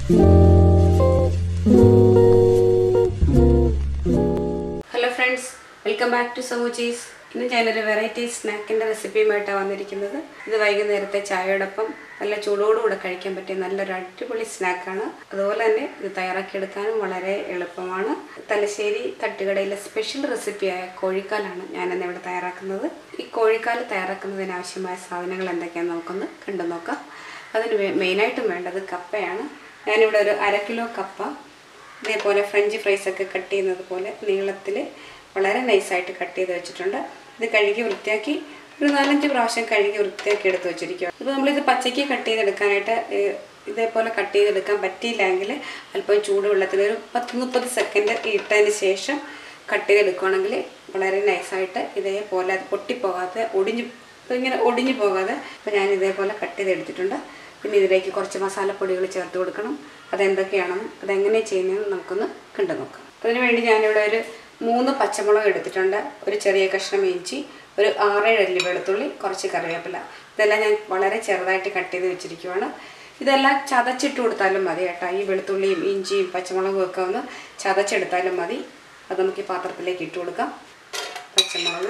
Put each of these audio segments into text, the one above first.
hello friends welcome back to സമൂച്ചീസ് ഇന്ന് ഞാനൊരു വെറൈറ്റി സ്നാക്കിൻ്റെ റെസിപ്പിയുമായിട്ടാണ് വന്നിരിക്കുന്നത് ഇത് വൈകുന്നേരത്തെ ചായയോടൊപ്പം നല്ല ചൂടോടുകൂടെ കഴിക്കാൻ പറ്റിയ നല്ലൊരു അടിപൊളി സ്നാക്കാണ് അതുപോലെ തന്നെ ഇത് തയ്യാറാക്കിയെടുക്കാനും വളരെ എളുപ്പമാണ് തലശ്ശേരി തട്ടുകടയിലെ സ്പെഷ്യൽ റെസിപ്പിയായ കോഴിക്കാലാണ് ഞാനിന്ന് ഇവിടെ തയ്യാറാക്കുന്നത് ഈ കോഴിക്കാൽ തയ്യാറാക്കുന്നതിന് ആവശ്യമായ സാധനങ്ങൾ എന്തൊക്കെയാണെന്ന് നമുക്കൊന്ന് കണ്ടു നോക്കാം അതിന് വേ- മെയിനായിട്ടും വേണ്ടത് കപ്പയാണ് ഞാനിവിടെ ഒരു അര കിലോ കപ്പ ഇതേപോലെ ഫ്രഞ്ച് ഫ്രൈസ് ഒക്കെ കട്ട് ചെയ്യുന്നത് പോലെ നീളത്തിൽ വളരെ നൈസായിട്ട് കട്ട് ചെയ്ത് വെച്ചിട്ടുണ്ട് ഇത് കഴുകി വൃത്തിയാക്കി ഒരു നാലഞ്ച് പ്രാവശ്യം കഴുകി വൃത്തിയാക്കി എടുത്ത് വെച്ചിരിക്കുക ഇപ്പോൾ നമ്മളിത് പച്ചയ്ക്ക് കട്ട് ചെയ്തെടുക്കാനായിട്ട് ഏഹ്, ഇതേപോലെ കട്ട് ചെയ്തെടുക്കാൻ പറ്റിയില്ലെങ്കിൽ അല്പം ചൂടുവെള്ളത്തിൽ ഒരു പത്ത് മുപ്പത് സെക്കൻഡ് ഇട്ടതിന് ശേഷം കട്ട് ചെയ്തെടുക്കുകയാണെങ്കിൽ വളരെ നൈസായിട്ട് ഇതേപോലെ അത് പൊട്ടിപ്പോകാതെ ഒടിഞ്ഞു ഇപ്പം ഇങ്ങനെ ഒടിഞ്ഞു പോകാതെ ഇപ്പോൾ ഞാൻ ഇതേപോലെ കട്ട് ചെയ്തെടുത്തിട്ടുണ്ട് പിന്നെ ഇതിലേക്ക് കുറച്ച് മസാലപ്പൊടികൾ ചേർത്ത് കൊടുക്കണം അതെന്തൊക്കെയാണെന്നും അതെങ്ങനെ ചെയ്യുന്നതെന്ന് നമുക്കൊന്ന് കണ്ടു നോക്കാം അതിന് വേണ്ടി ഞാനിവിടെ ഒരു മൂന്ന് പച്ചമുളക് എടുത്തിട്ടുണ്ട് ഒരു ചെറിയ കഷ്ണം ഇഞ്ചി ഒരു ആറേഴ് അല്ലി വെളുത്തുള്ളി കുറച്ച് കറിവേപ്പില ഇതെല്ലാം ഞാൻ വളരെ ചെറുതായിട്ട് കട്ട് ചെയ്ത് വെച്ചിരിക്കുവാണ് ഇതെല്ലാം ചതച്ചിട്ട് കൊടുത്താലും മതി കേട്ടോ ഈ വെളുത്തുള്ളിയും ഇഞ്ചിയും പച്ചമുളകും ഒക്കെ ഒന്ന് ചതച്ചെടുത്താലും മതി അത് നമുക്ക് ഈ പാത്രത്തിലേക്ക് ഇട്ട് കൊടുക്കാം പച്ചമുളക്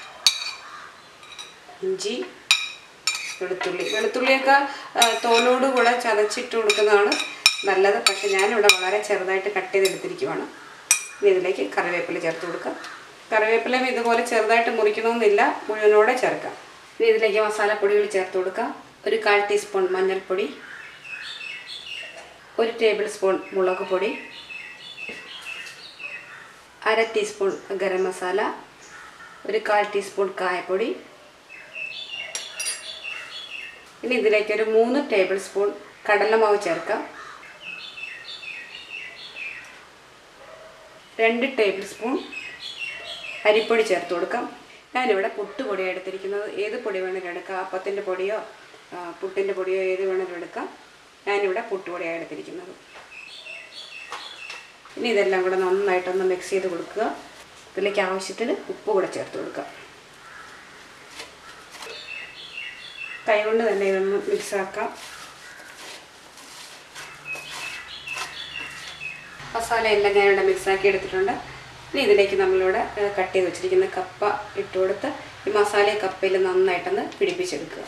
ഇഞ്ചി വെളുത്തുള്ളി വെളുത്തുള്ളിയൊക്കെ ആ, തോലോട് കൂടെ ചതച്ചിട്ട് കൊടുക്കുന്നതാണ് നല്ലത് പക്ഷെ ഞാനിവിടെ വളരെ ചെറുതായിട്ട് കട്ട് ചെയ്തെടുത്തിരിക്കുവാണ് ഇനി ഇതിലേക്ക് കറിവേപ്പില ചേർത്ത് കൊടുക്കാം കറിവേപ്പിലയും ഇതുപോലെ ചെറുതായിട്ട് മുറിക്കണമെന്നില്ല മുഴുവനോടെ ചേർക്കാം ഇനി ഇതിലേക്ക് മസാലപ്പൊടികൾ ചേർത്ത് കൊടുക്കാം ഒരു കാൽ ടീസ്പൂൺ മഞ്ഞൾപ്പൊടി ഒരു ടേബിൾ സ്പൂൺ മുളക് പൊടി അര ടീസ്പൂൺ ഗരം മസാല ഒരു കാൽ ടീസ്പൂൺ കായപ്പൊടി ഇനി ഇതിലേക്ക് ഒരു മൂന്ന് ടേബിൾ സ്പൂൺ കടലമാവ് ചേർക്കാം രണ്ട് ടേബിൾ സ്പൂൺ അരിപ്പൊടി ചേർത്ത് കൊടുക്കാം ഞാനിവിടെ പുട്ടുപൊടിയാണ് എടുത്തിരിക്കുന്നത് ഏത് പൊടി വേണമെങ്കിലും എടുക്കാം അപ്പത്തിൻ്റെ പൊടിയോ ആ, പുട്ടിൻ്റെ പൊടിയോ ഏത് വേണമെങ്കിലും എടുക്കാം ഞാനിവിടെ പുട്ടുപൊടിയാണ് എടുത്തിരിക്കുന്നത് ഇനി ഇതെല്ലാം കൂടെ നന്നായിട്ടൊന്ന് മിക്സ് ചെയ്ത് കൊടുക്കുക ഇതിലേക്ക് ആവശ്യത്തിന് ഉപ്പ് കൂടെ ചേർത്ത് കൊടുക്കുക കൈകൊണ്ട് തന്നെ ഇതൊന്ന് മിക്സ് ആക്കാം മസാല എല്ലാം ഞാനിവിടെ മിക്സാക്കി എടുത്തിട്ടുണ്ട് ഇനി ഇതിലേക്ക് നമ്മളിവിടെ ഏഹ്, കട്ട് ചെയ്ത് വെച്ചിരിക്കുന്ന കപ്പ ഇട്ട് കൊടുത്ത് ഈ മസാല ഈ കപ്പയിൽ നന്നായിട്ടൊന്ന് പിടിപ്പിച്ചെടുക്കുക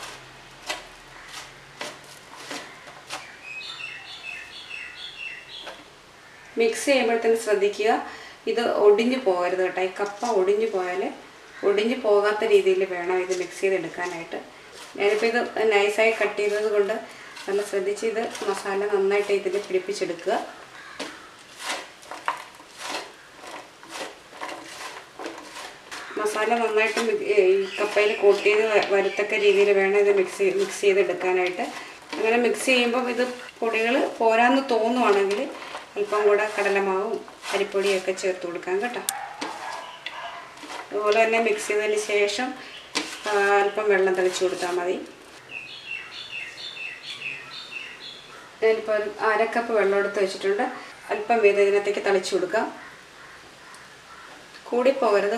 മിക്സ് ചെയ്യുമ്പോഴത്തേന് ശ്രദ്ധിക്കുക ഇത് ഒടിഞ്ഞു പോകരുത് കേട്ടോ ഈ കപ്പ ഒടിഞ്ഞു പോയാൽ ഒടിഞ്ഞു പോകാത്ത രീതിയിൽ വേണം ഇത് മിക്സ് ചെയ്തെടുക്കാനായിട്ട് ഞാനിപ്പോൾ ഇത് നൈസായി കട്ട് ചെയ്തത് കൊണ്ട് നല്ല ശ്രദ്ധിച്ച് ഇത് മസാല നന്നായിട്ട് ഇതിൽ പിടിപ്പിച്ചെടുക്കുക മസാല നന്നായിട്ട് മി- ഏ, ഈ കപ്പയിൽ കോട്ട് ചെയ്ത് വ- വരത്തക്ക രീതിയിൽ വേണം ഇത് മിക്സ് മിക്സ് ചെയ്തെടുക്കാനായിട്ട് അങ്ങനെ മിക്സ് ചെയ്യുമ്പം ഇത് പൊടികൾ പോരാന്ന് തോന്നുവാണെങ്കിൽ അല്പം കൂടെ കടലമാവും അരിപ്പൊടിയൊക്കെ ചേർത്ത് കൊടുക്കാം കേട്ടോ അതുപോലെ തന്നെ മിക്സ് ചെയ്തതിന് ശേഷം ആ, അല്പം വെള്ളം തെളിച്ച് കൊടുത്താൽ മതി ഞാനിപ്പോൾ ഒരു അര കപ്പ് വെള്ളം എടുത്ത് വെച്ചിട്ടുണ്ട് അല്പം വീതം ഇതിനകത്തേക്ക് തളിച്ച് കൊടുക്കാം കൂടിപ്പോകരുത്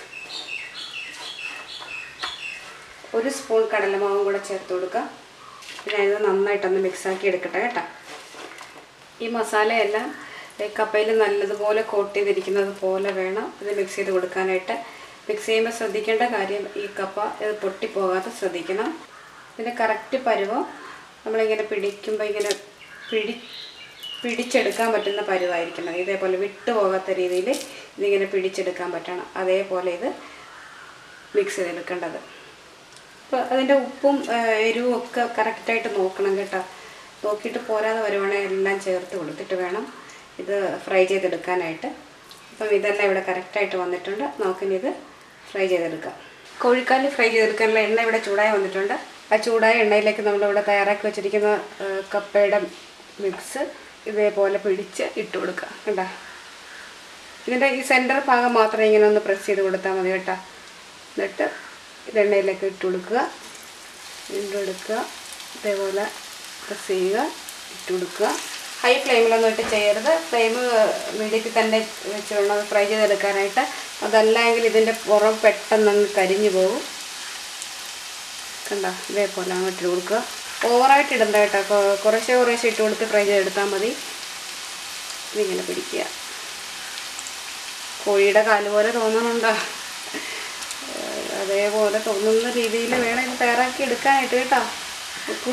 ഒരു സ്പൂൺ കടലമാവും കൂടെ ചേർത്ത് കൊടുക്കുക പിന്നെ ഇത് നന്നായിട്ടൊന്ന് മിക്സാക്കി എടുക്കട്ടെ കേട്ടോ ഈ മസാലയെല്ലാം കപ്പയിൽ നല്ലതുപോലെ കോട്ട് ചെയ്തിരിക്കുന്നത് പോലെ വേണം ഇത് മിക്സ് ചെയ്ത് കൊടുക്കാനായിട്ട് മിക്സ് ചെയ്യുമ്പോൾ ശ്രദ്ധിക്കേണ്ട കാര്യം ഈ കപ്പ ഇത് പൊട്ടിപ്പോകാതെ ശ്രദ്ധിക്കണം ഇതിൻ്റെ കറക്റ്റ് പരുവം നമ്മളിങ്ങനെ പിടിക്കുമ്പോൾ ഇങ്ങനെ പിടി പിടിച്ചെടുക്കാൻ പറ്റുന്ന പരുവായിരിക്കണം ഇതേപോലെ വിട്ടു പോകാത്ത രീതിയിൽ ഇതിങ്ങനെ പിടിച്ചെടുക്കാൻ പറ്റണം അതേപോലെ ഇത് മിക്സ് ചെയ്തെടുക്കേണ്ടത് അപ്പോൾ അതിൻ്റെ ഉപ്പും ആ, എരിവും ഒക്കെ കറക്റ്റായിട്ട് നോക്കണം കേട്ടോ നോക്കിയിട്ട് പോരാതെ വരുവാണെങ്കിൽ എല്ലാം ചേർത്ത് കൊടുത്തിട്ട് വേണം ഇത് ഫ്രൈ ചെയ്തെടുക്കാനായിട്ട് അപ്പം ഇതെല്ലാം ഇവിടെ കറക്റ്റായിട്ട് വന്നിട്ടുണ്ട് നമുക്കിനി ഇത് ഫ്രൈ ചെയ്തെടുക്കാം കോഴിക്കാല് ഫ്രൈ ചെയ്തെടുക്കാനുള്ള എണ്ണ ഇവിടെ ചൂടായി വന്നിട്ടുണ്ട് ആ ചൂടായ എണ്ണയിലേക്ക് നമ്മളിവിടെ തയ്യാറാക്കി വെച്ചിരിക്കുന്ന ആ, കപ്പയുടെ മിക്സ് ഇതേപോലെ പിടിച്ച് ഇട്ട് കൊടുക്കുക കണ്ടോ ഇതിൻ്റെ ഈ സെൻറ്റർ ഭാഗം മാത്രം ഇങ്ങനെ ഒന്ന് പ്രസ് ചെയ്ത് കൊടുത്താൽ മതി കേട്ടോ എന്നിട്ട് ഇത് എണ്ണയിലേക്ക് ഇട്ട് കൊടുക്കുക വീണ്ടും എടുക്കുക ഇതേപോലെ പ്രസ് ചെയ്യുക ഇട്ട് കൊടുക്കുക ഹൈ ഫ്ലെയിമിലൊന്നും ഇട്ട് ചെയ്യരുത് ഫ്ലെയിം മീഡിയത്തിൽ തന്നെ വെച്ച് വേണം അത് ഫ്രൈ ചെയ്തെടുക്കാനായിട്ട് അതല്ലെങ്കിൽ ഇതിൻ്റെ പുറം പെട്ടെന്ന് അങ്ങ് കരിഞ്ഞു പോകും കണ്ടോ ഇതേപോലെ അങ്ങ് ഇട്ട് കൊടുക്കുക ഓവറായിട്ട് ഇടണ്ട കേട്ടോ കൊ- കുറേശ്ശെ കുറേശ്ശെ ഇട്ട് കൊടുത്ത് ഫ്രൈ ചെയ്തെടുത്താൽ മതി ഇതിങ്ങനെ പിടിക്കുക കോഴിയുടെ കാല് പോലെ തോന്നണുണ്ടോ ഏഹ് അതേപോലെ തോന്നുന്ന രീതിയിൽ വേണം ഇത് തയ്യാറാക്കി എടുക്കാനായിട്ട് കേട്ടോ ഉപ്പു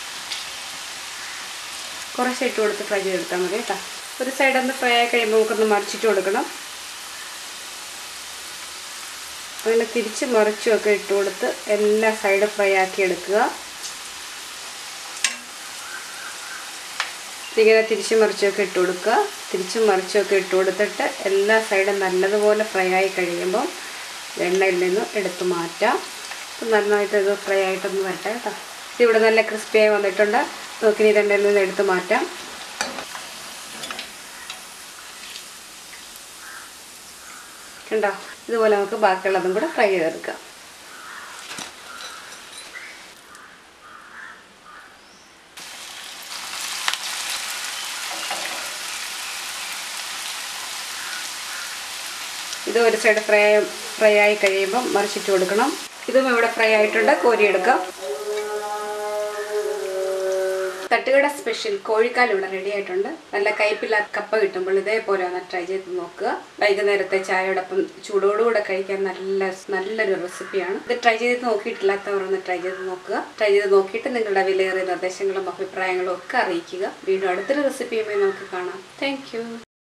കുറച്ച് ഇട്ട് കൊടുത്ത് ഫ്രൈ ചെയ്തെടുത്താൽ മതി കേട്ടോ ഒരു സൈഡ് ഒന്ന് ഫ്രൈ ആയി കഴിയുമ്പോൾ നമുക്കൊന്ന് മറിച്ചിട്ട് കൊടുക്കണം അങ്ങനെ തിരിച്ച് മറിച്ചും ഒക്കെ ഇട്ട് കൊടുത്ത് എല്ലാ സൈഡും ഫ്രൈ ആക്കി എടുക്കുക ഇങ്ങനെ തിരിച്ചും മറിച്ചൊക്കെ ഇട്ട് കൊടുക്കുക തിരിച്ചും മറിച്ചൊക്കെ ഇട്ട് കൊടുത്തിട്ട് എല്ലാ സൈഡും നല്ലതുപോലെ ഫ്രൈ ആയി കഴിയുമ്പം എണ്ണയിൽ നിന്ന് എടുത്ത് മാറ്റാം അപ്പം നന്നായിട്ട് ഇത് ഫ്രൈ ആയിട്ടൊന്ന് വരട്ടെ കേട്ടോ ഇതിവിടെ നല്ല ക്രിസ്പിയായി വന്നിട്ടുണ്ട് നോക്കി ഇത് എണ്ണയിൽ നിന്ന് എടുത്ത് മാറ്റാം കണ്ടോ ഇതുപോലെ നമുക്ക് ബാക്കിയുള്ളതും കൂടെ ഫ്രൈ ചെയ്തെടുക്കാം ഇത് ഒരു സൈഡ് ഫ്രൈ ഫ്രൈ ആയി കഴിയുമ്പം മറിച്ചിട്ട് കൊടുക്കണം ഇതും ഇവിടെ ഫ്രൈ ആയിട്ടുണ്ട് കോരിയെടുക്കാം തട്ടുകട സ്പെഷ്യൽ കോഴിക്കാൽ ഇവിടെ റെഡി ആയിട്ടുണ്ട് നല്ല കയ്പില്ലാത്ത കപ്പ കിട്ടുമ്പോൾ ഇതേപോലെ ഒന്ന് ട്രൈ ചെയ്ത് നോക്കുക വൈകുന്നേരത്തെ ചായയോടൊപ്പം ചൂടോടുകൂടെ കഴിക്കാൻ നല്ല നല്ലൊരു റെസിപ്പിയാണ് ഇത് ട്രൈ ചെയ്ത് നോക്കിയിട്ടില്ലാത്തവർ ഒന്ന് ട്രൈ ചെയ്ത് നോക്കുക ട്രൈ ചെയ്ത് നോക്കിയിട്ട് നിങ്ങളുടെ വിലയേറിയ നിർദ്ദേശങ്ങളും അഭിപ്രായങ്ങളും ഒക്കെ അറിയിക്കുക വീണ്ടും അടുത്തൊരു റെസിപ്പിയുമായി നമുക്ക് കാണാം താങ്ക്